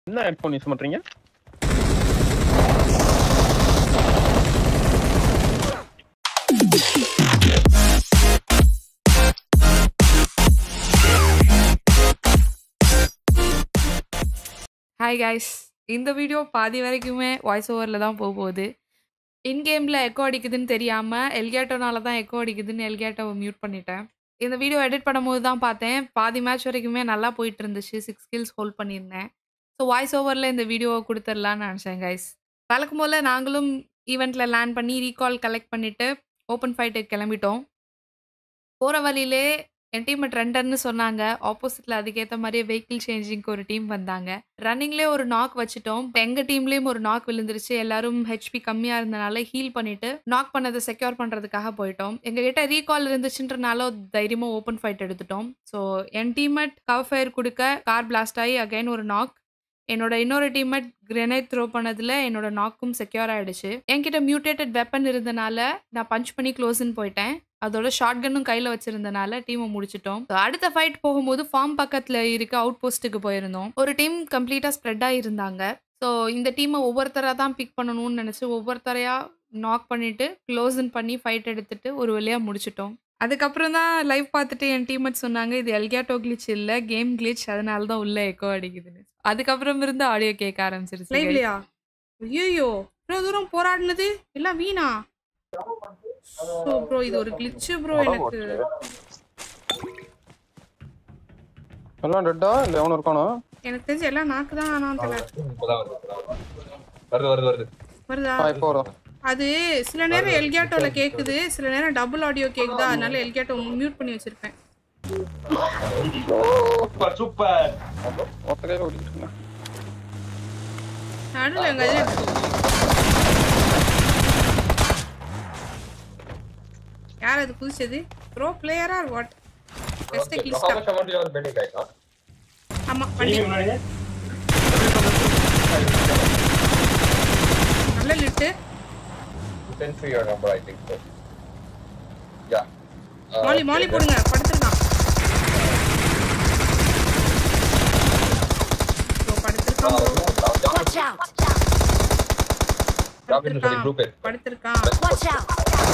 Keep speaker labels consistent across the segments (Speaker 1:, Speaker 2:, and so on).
Speaker 1: என்ன headphone use பண்றீங்க
Speaker 2: hi guys இந்த வீடியோ பாதி வரைக்குமே வாய்ஸ் ஓவரில் தான் போக போகுது இன் கேமில் எக்கோ அடிக்குதுன்னு தெரியாமல் எல்கேட்டோனால தான் எக்கோ அடிக்குதுன்னு எல்கேட்டோவை மியூட் பண்ணிட்டேன் இந்த வீடியோ எடிட் பண்ணும்போது தான் பார்த்தேன் பாதி மேட்ச் வரைக்குமே நல்லா போயிட்டு இருந்துச்சு சிக்ஸ் ஸ்கில்ஸ் ஹோல்ட் பண்ணியிருந்தேன் ஸோ வாய்ஸ் ஓவரில் இந்த வீடியோவை கொடுத்துடலான்னு நினச்சேன் கைஸ் வழக்கம் போல் நாங்களும் ஈவெண்ட்டில் லேண்ட் பண்ணி ரீகால் கலெக்ட் பண்ணிவிட்டு ஓப்பன் ஃபைட்டுக்கு கிளம்பிட்டோம் போகிற வழியிலே என் டீம் ரெண்டர்னு சொன்னாங்க ஆப்போசிட்ல அதுக்கேற்ற மாதிரியே வெஹிக்கிள் சேஞ்சிங்க்கு ஒரு டீம் வந்தாங்க ரன்னிங்லேயே ஒரு நாக் வச்சுட்டோம் இப்போ எங்கள் டீம்லேயும் ஒரு நாக் விழுந்துருச்சு எல்லாரும் ஹெச்பி கம்மியாக இருந்தனால ஹீல் பண்ணிட்டு நாக் பண்ணதை செக்யூர் பண்ணுறதுக்காக போயிட்டோம் எங்ககிட்ட ரீகால் இருந்துச்சுன்றனால தைரியமாக ஓப்பன் ஃபைட் எடுத்துட்டோம் ஸோ என் டீம்மேட் கவர் ஃபயர் கொடுக்க கார் பிளாஸ்ட் ஆகி அகைன் ஒரு நாக் என்னோட இன்னொரு டீம்மேட் கிரெனேட் த்ரோ பண்ணதுல என்னோட நாக்கும் செக்யூர் ஆயிடுச்சு என்கிட்ட மியூட்டேட்டட் வெப்பன் இருந்தனால நான் பஞ்ச் பண்ணி க்ளோஸ்ன்னு போயிட்டேன் அதோட ஷார்ட் கன்னும் கையில் வச்சிருந்தனால டீமை முடிச்சிட்டோம் So, அடுத்த ஃபைட் போகும்போது ஃபார்ம் பக்கத்தில் இருக்க அவுட் போஸ்ட்டுக்கு போயிருந்தோம் ஒரு டீம் கம்ப்ளீட்டாக ஸ்ப்ரெட் ஆகியிருந்தாங்க ஸோ இந்த டீமை ஒவ்வொருத்தராக தான் பிக் பண்ணணும்னு நினச்சி ஒவ்வொருத்தரையாக நாக் பண்ணிட்டு க்ளோஸ்ன் பண்ணி ஃபைட் எடுத்துட்டு ஒரு வழியாக முடிச்சிட்டோம் அதுக்கப்புறம் தான் லைவ் பார்த்துட்டு என் டீம்மேட் சொன்னாங்க இது எல்கேட்டோ கிளிச் இல்லை கேம் கிளிச் அதனால தான் உள்ள எக்கோ அடிக்குதுன்னு அதுக்கப்புறம் இருந்து ஆடியோ கேட்க ஆரம்பிச்சிருச்சு guys.
Speaker 3: லைவ்லையா ஐயோ இவ்வளோ தூரம் போராடினது எல்லாம் வீணா ஸோ ப்ரோ இது ஒரு கிளிச்சு ப்ரோ எனக்கு
Speaker 1: எல்லாம் ரெட்டா இல்ல எவனும் இருக்கானோ
Speaker 3: எனக்கு தெரிஞ்சு எல்லாம் நாக்கு தான் ஆனால் தெரியல
Speaker 4: இப்பதான் வருது, இப்பதான் வருது வருது வருது
Speaker 3: வருதா
Speaker 1: ஆ இப்போ வரும்
Speaker 3: அது சில நேரம் எல்கேட்டோல கேக்குது சில நேரம் டபுள் ஆடியோ கேக்குதா அதனால எல்கேட்டோ மியூட் பண்ணி வச்சிருப்பேன்
Speaker 4: சூப்பர் சூப்பர்
Speaker 1: ஒத்த கையில ஓடிட்டு இருக்கேன்
Speaker 3: நடுவில் எங்க இது யார் அது குதிச்சது ப்ரோ பிளேயரா வாட் பெஸ்ட்
Speaker 4: Okay,
Speaker 3: கிளிஸ்டா
Speaker 4: how much amount you are betting right now?
Speaker 3: ஆமா வண்டி நல்ல லிட்டு
Speaker 4: You sent through your number, I think so. Yeah. Uh,
Speaker 3: மாலி மாலி
Speaker 4: okay,
Speaker 3: போடுங்க படுத்துருக்கான் ப்ரோ படுத்துருக்கான்
Speaker 4: Uh,
Speaker 3: bro
Speaker 4: no, down, down.
Speaker 5: Watch out!
Speaker 4: Drop into the group it.
Speaker 3: படுத்திருக்கான்
Speaker 5: Watch out!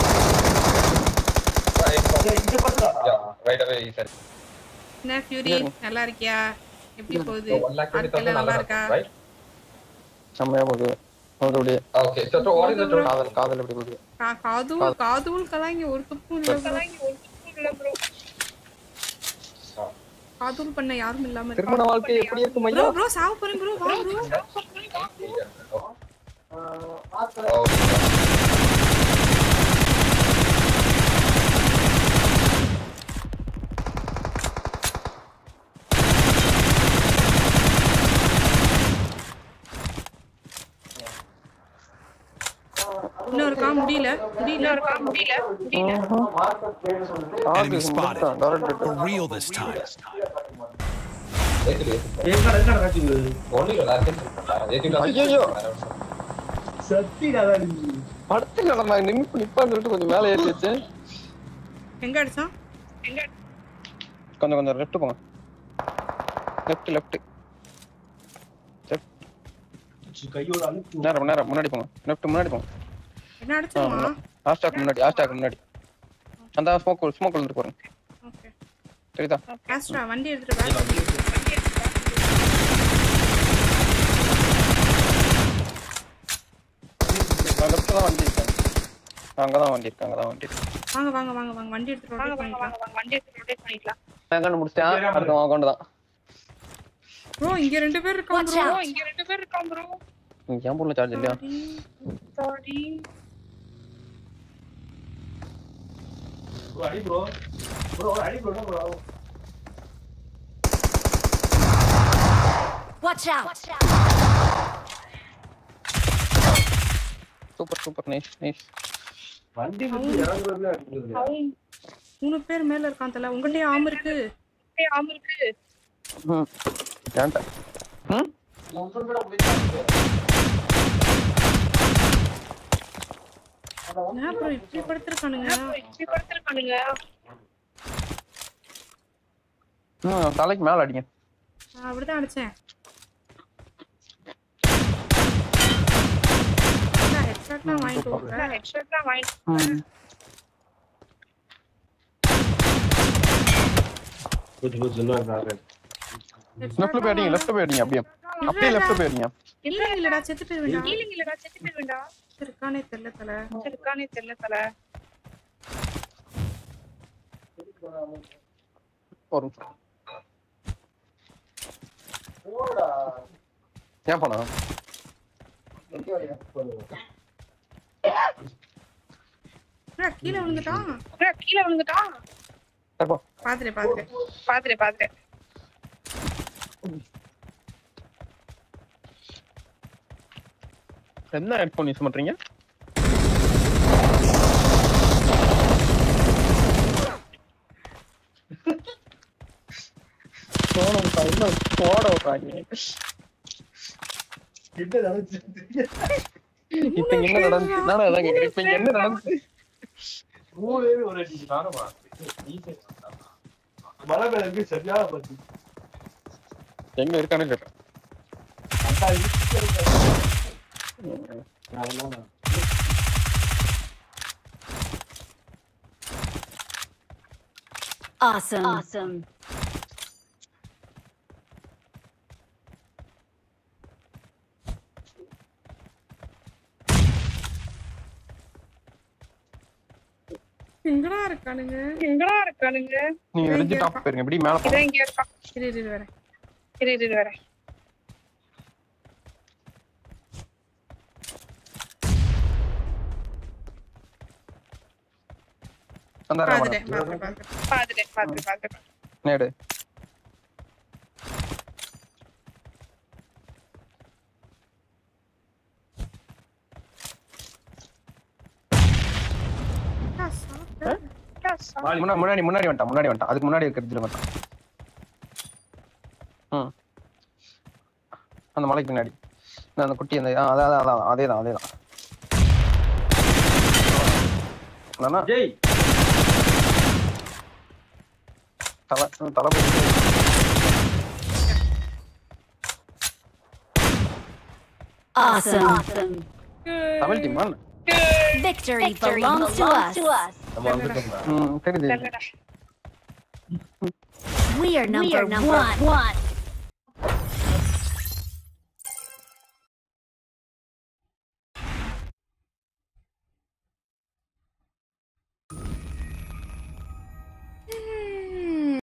Speaker 4: Yeah, right away he said.
Speaker 3: என்ன Fury நல்லா இருக்கியா எப்படி போகுது
Speaker 4: So, one lakh twenty
Speaker 3: வாழ்க்கையில
Speaker 4: thousand
Speaker 3: நல்லா
Speaker 4: dollars,
Speaker 3: இருக்கா
Speaker 4: right?
Speaker 1: செம்மையா போகுது போகுது அப்படியே
Speaker 4: Okay, so, so what is the total?
Speaker 1: காதல் காதல் எப்படி போகுது
Speaker 3: கா- காதூல் காதூல் கலாங்கி ஒரு துப்பும் இல்ல bro. காதூல் பண்ண யாரும் இல்லாம இருக்கா
Speaker 1: திருமண வாழ்க்கை எப்படி இருக்கும்
Speaker 3: ப்ரோ
Speaker 1: ஐயா
Speaker 3: ப்ரோ சாவு போறேன் ப்ரோ வா ப்ரோ
Speaker 4: Oh.
Speaker 3: இன்னும் இருக்கா முடியல முடியல
Speaker 1: ஆக்கு முடிச்சான் direct
Speaker 6: For real this time.
Speaker 4: Only your last name.
Speaker 1: ஐயையோ. படத்து கிடந்தா நிமிப்பு நிப்பான்னு சொல்லிட்டு கொஞ்சம் மேலே ஏறி வச்சு
Speaker 3: எங்க அடிச்சான்
Speaker 1: கொஞ்சம் கொஞ்சம் லெஃப்ட் போங்க லெஃப்ட் லெஃப்ட் நேரம் நேரம் முன்னாடி போங்க லெஃப்ட் முன்னாடி போங்க
Speaker 3: என்ன அடிச்சாமா
Speaker 1: ஹாஸ்டாக் முன்னாடி ஹாஸ்டாக் முன்னாடி அந்த ஸ்மோக் ஸ்மோக் வந்துட்டு போறேன்
Speaker 3: ஓகே
Speaker 1: சரிதா
Speaker 3: ஆஸ்ட்ரா வண்டி எடுத்துட்டு பேக்
Speaker 1: நான் லெஃப்ட் தான் வண்டி இருக்கேன் அங்கே தான் வண்டி இருக்கு அங்கே தான் வண்டி இருக்கு
Speaker 3: வாங்க வாங்க வாங்க வாங்க வண்டி எடுத்துட்டு rotate பண்ணிக்கலாம்
Speaker 1: நான் கண்டு முடிச்சிட்டேன் அடுத்த அக்கௌண்ட் தான்
Speaker 3: ப்ரோ இங்க ரெண்டு பேர் இருக்காங்க
Speaker 5: Watch
Speaker 3: ப்ரோ
Speaker 5: out!
Speaker 3: இங்க ரெண்டு பேர் இருக்காங்க ப்ரோ
Speaker 1: நீங்க ஏன் போடல சார்ஜ் இல்லையா
Speaker 3: sorry
Speaker 5: Watch out!
Speaker 1: Super super nice nice
Speaker 3: மூணு பேர் மேல இருக்கான் தல உங்கள்ட்டயே ஆம் இருக்கு
Speaker 1: ம் ஏன்டா ம்
Speaker 3: என்ன ப்ரோ இப்படி படுத்திருக்கானுங்க
Speaker 1: ம் தலைக்கு மேலே அடிங்க
Speaker 3: நான் அப்படிதான் அடிச்சேன் ஹெட்ஷாட்லாம் வாங்கிட்டு வரல
Speaker 5: ஹெட்ஷாட்லாம் வாங்கி
Speaker 1: ம்.
Speaker 6: புதுசு புதுசுன்னா காரு
Speaker 1: லெஃப்ட்ல போயிடுங்க லெஃப்ட்ல போயிடுங்க அப்படியே அப்படியே லெஃப்ட்ல போயிடுங்க
Speaker 3: இல்ல இல்லடா செத்து போயிருவேண்டா
Speaker 5: இல்லைங்க இல்லடா செத்து போயிருவேண்டா
Speaker 3: இருக்கானே தெரியல தல
Speaker 5: இருக்கானே தெரியல தல
Speaker 1: ஒரு நிமிஷம் ஏன் போனா
Speaker 3: என்னடா, கீழே விழுந்துட்டான்
Speaker 5: அப்புறம் கீழே விழுந்துட்டான்
Speaker 1: சரி, போ
Speaker 3: பாத்துட்டேன் பாத்துட்டேன்
Speaker 5: பாத்துட்டேன் பாத்துட்டேன்
Speaker 1: என்ன ஹெட்ஃபோன் யூஸ் பண்றீங்க போன விட்டாங்க போட விட்டாங்க
Speaker 6: கிட்ட நினைச்சு
Speaker 1: இப்ப இங்க என்ன நடந்துச்சு நானும் அதான் கேக்குறேன் இப்ப இங்க என்ன நடந்துச்சு
Speaker 6: மூணே ஒரு அடி காரமா மழை கிழக்கு சரியான பத்தி
Speaker 1: எங்க இருக்கானு கேட்டேன்
Speaker 6: அக்கா இருக்கு. அதெல்லாம்
Speaker 7: Awesome. Awesome.
Speaker 3: எங்கடா இருக்கானுங்க
Speaker 5: எங்கடா இருக்கானுங்க
Speaker 1: நீங்க
Speaker 3: இங்க
Speaker 1: ரெஞ்சு டாப்
Speaker 3: இருக்கான்.
Speaker 1: போயிருங்க இப்படி மேல
Speaker 5: இதான்
Speaker 1: போங்க
Speaker 5: இங்க இருக்கான்
Speaker 3: இரு இரு, இரு வரேன்
Speaker 5: இரு இரு, இரு வரேன்
Speaker 1: அந்த
Speaker 3: பாத்துட்டேன் பாத்துட்டேன் பாத்துட்டேன்
Speaker 5: பாத்துட்டேன் பாத்துட்டேன் பாத்துட்டேன்
Speaker 1: நேடு
Speaker 3: ஆ, சாப்பிட்டேன்.
Speaker 1: முன்னாடி முன்னாடி முன்னாடி வந்துட்டான் முன்னாடி வந்துட்டான் அதுக்கு முன்னாடி இருக்கிறதுல வந்துட்டான் ம் அந்த மலைக்கு பின்னாடி இந்த அந்த குட்டி அந்த ஆ, அதான் அதான் அதான் அதேதான் அதேதான் அதானா?
Speaker 6: ஜெய்
Speaker 1: தலை ம், தலை போட்டு
Speaker 7: Awesome. Awesome.
Speaker 1: தமிழ் டீமா
Speaker 7: Victory, belongs, to us.
Speaker 6: நம்ம வந்துட்டோம்டா
Speaker 1: ம் தெரியுது
Speaker 5: தெரியலடா
Speaker 7: We are number, one.